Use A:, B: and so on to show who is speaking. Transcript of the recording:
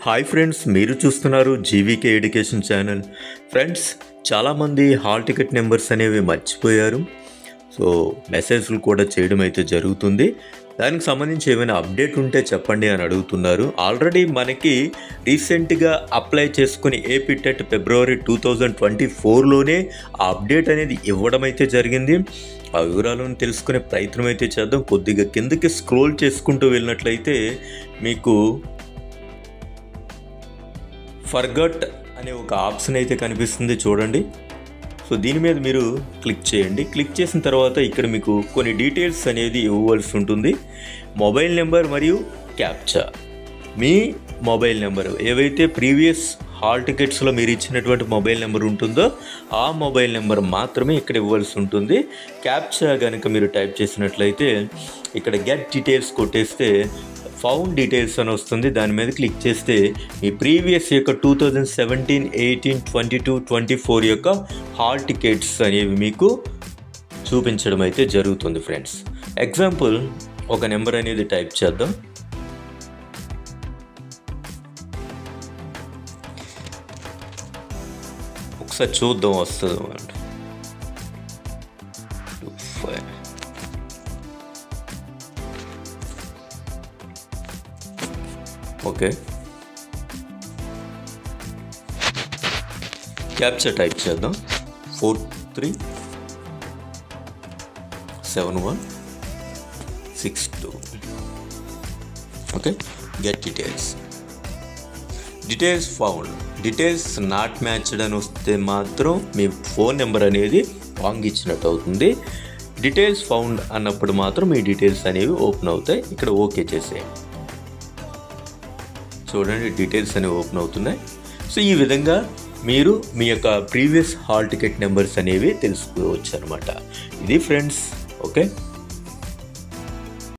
A: hi friends మీరు చూస్తున్నారు GVK education channel friends చాలామంది హాల్ టికెట్ నెంబర్స్ అనేవి మర్చిపోయారు సో మెసేజ్లు కూడా చేయడం అయితే జరుగుతుంది దానికి సంబంధించి ఏమైనా అప్డేట్ ఉంటే చెప్పండి అని అడుగుతున్నారు ఆల్రెడీ మనకి రీసెంట్గా అప్లై చేసుకుని AP TET February two thousand twenty ఫోర్లోనే ఆ అప్డేట్ అనేది ఇవ్వడం అయితే జరిగింది ఆ వివరాలను తెలుసుకునే ప్రయత్నం అయితే చేద్దాం కొద్దిగా కిందకి స్క్రోల్ చేసుకుంటూ వెళ్ళినట్లయితే మీకు ఫర్గట్ అనే ఒక ఆప్షన్ అయితే కనిపిస్తుంది చూడండి సో దీని మీద మీరు క్లిక్ చేయండి క్లిక్ చేసిన తర్వాత ఇక్కడ మీకు కొన్ని డీటెయిల్స్ అనేది ఇవ్వవలసి ఉంటుంది మొబైల్ నెంబర్ మరియు క్యాప్చా మీ మొబైల్ నెంబర్ ఏవైతే ప్రీవియస్ హాల్ టికెట్స్లో మీరు ఇచ్చినటువంటి మొబైల్ నెంబర్ ఉంటుందో ఆ మొబైల్ నెంబర్ మాత్రమే ఇక్కడ ఇవ్వాల్సి ఉంటుంది క్యాప్చా కనుక మీరు టైప్ చేసినట్లయితే ఇక్కడ గెట్ డీటెయిల్స్ కొట్టేస్తే ఫౌండ్ డీటెయిల్స్ అని వస్తుంది దాని మీద క్లిక్ చేస్తే మీ ప్రీవియస్ యొక్క two thousand seventeen eighteen twenty two twenty four యొక్క హాల్ టికెట్స్ అనేవి మీకు చూపించడం అయితే జరుగుతుంది ఫ్రెండ్స్ ఎగ్జాంపుల్ ఒక నెంబర్ అనేది టైప్ చేద్దాం ఒకసారి చూద్దాం వస్తుంది అంటే ఫైవ్ ఓకే క్యాప్చర్ టైప్ చేద్దాం four three seven one six two okay get details details found details not matched అని వస్తే మాత్రం మీ ఫోన్ నెంబర్ అనేది రాంగ్ ఇచ్చినట్టు అవుతుంది డీటెయిల్స్ ఫౌండ్ అన్నప్పుడు మాత్రం మీ డీటెయిల్స్ అనేవి ఓపెన్ అవుతాయి ఇక్కడ ఓకే చేసేయండి చూడండి డీటెయిల్స్ అనేవి ఓపెన్ అవుతున్నాయి సో ఈ విధంగా మీరు మీ యొక్క ప్రీవియస్ హాల్ టికెట్ నెంబర్స్ అనేవి తెలుసుకోవచ్చు అనమాట ఇది ఫ్రెండ్స్ ఓకే